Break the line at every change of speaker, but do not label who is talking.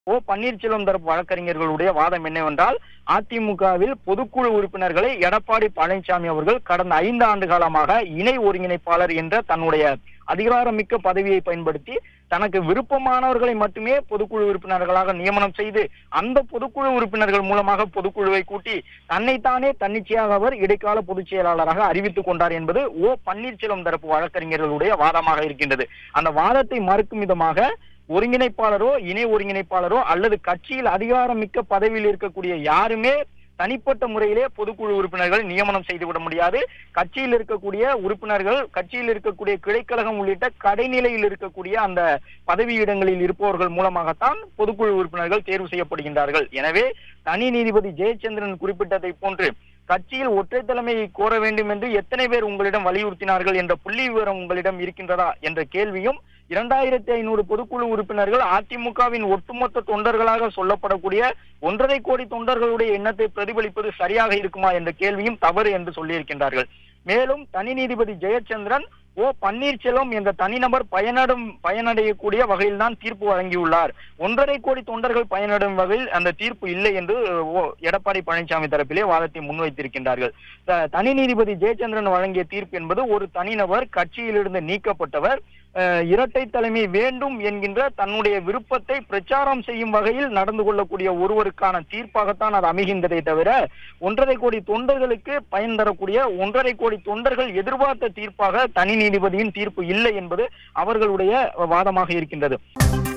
ஓ பன்னீர்செல்வம் தரப்பு வழக்கறிஞர்களுடைய வாதம் என்னவென்றால் அதிமுகவில் பொதுக்குழு உறுப்பினர்களை எடப்பாடி பழனிசாமி அவர்கள் கடந்த ஐந்து ஆண்டு காலமாக இணை ஒருங்கிணைப்பாளர் என்ற தன்னுடைய அதிகாரமிக்க பதவியை பயன்படுத்தி தனக்கு விருப்பமானவர்களை மட்டுமே பொதுக்குழு உறுப்பினர்களாக நியமனம் செய்து அந்த பொதுக்குழு உறுப்பினர்கள் மூலமாக பொதுக்குழுவை கூட்டி தன்னைத்தானே தன்னிச்சையாக அவர் இடைக்கால பொதுச் செயலாளராக அறிவித்துக் கொண்டார் என்பது ஓ பன்னீர்செல்வம் தரப்பு வழக்கறிஞர்களுடைய வாதமாக இருக்கின்றது அந்த வாதத்தை மறுக்கும் விதமாக ஒருங்கிணைப்பாளரோ இணை ஒருங்கிணைப்பாளரோ அல்லது கட்சியில் அதிகாரமிக்க பதவியில் இருக்கக்கூடிய யாருமே தனிப்பட்ட முறையிலே பொதுக்குழு உறுப்பினர்கள் நியமனம் செய்துவிட முடியாது கட்சியில் இருக்கக்கூடிய உறுப்பினர்கள் கட்சியில் இருக்கக்கூடிய கிளைக்கழகம் உள்ளிட்ட கடைநிலையில் இருக்கக்கூடிய அந்த பதவியிடங்களில் இருப்பவர்கள் மூலமாகத்தான் பொதுக்குழு உறுப்பினர்கள் தேர்வு செய்யப்படுகின்றார்கள் எனவே தனி நீதிபதி ஜெயச்சந்திரன் குறிப்பிட்டதை போன்று கட்சியில் ஒற்றை தலைமையை கோர வேண்டும் என்று எத்தனை பேர் உங்களிடம் வலியுறுத்தினார்கள் என்ற புள்ளி விவரம் உங்களிடம் இருக்கின்றதா என்ற கேள்வியும் இரண்டாயிரத்தி ஐநூறு பொதுக்குழு உறுப்பினர்கள் அதிமுகவின் ஒட்டுமொத்த தொண்டர்களாக சொல்லப்படக்கூடிய ஒன்றரை கோடி தொண்டர்களுடைய எண்ணத்தை பிரதிபலிப்பது சரியாக இருக்குமா என்ற கேள்வியும் தவறு என்று சொல்லியிருக்கின்றார்கள் மேலும் தனி நீதிபதி ஜெயச்சந்திரன் ஓ பன்னீர்செல்வம் என்ற தனிநபர் பயனடும் பயனடையக்கூடிய வகையில் தான் தீர்ப்பு வழங்கியுள்ளார் ஒன்றரை கோடி தொண்டர்கள் பயனடும் வகையில் அந்த தீர்ப்பு இல்லை என்று ஓ எடப்பாடி பழனிசாமி தரப்பிலே வாதத்தை முன்வைத்திருக்கின்றார்கள் த- தனி நீதிபதி ஜெயச்சந்திரன் வழங்கிய தீர்ப்பு என்பது ஒரு தனிநபர் கட்சியிலிருந்து நீக்கப்பட்டவர் அஹ், இரட்டை தலைமை வேண்டும் என்கின்ற தன்னுடைய விருப்பத்தை பிரச்சாரம் செய்யும் வகையில் நடந்து கொள்ளக்கூடிய ஒருவருக்கான தீர்ப்பாகத்தான் அது அமைகின்றதே தவிர ஒன்றரை கோடி தொண்டர்களுக்கு பயன் தரக்கூடிய ஒன்றரை கோடி தொண்டர்கள் எதிர்பார்த்த தீர்ப்பாக தனி நீதிபதியின் தீர்ப்பு இல்லை என்பது அவர்களுடைய வாதமாக இருக்கின்றது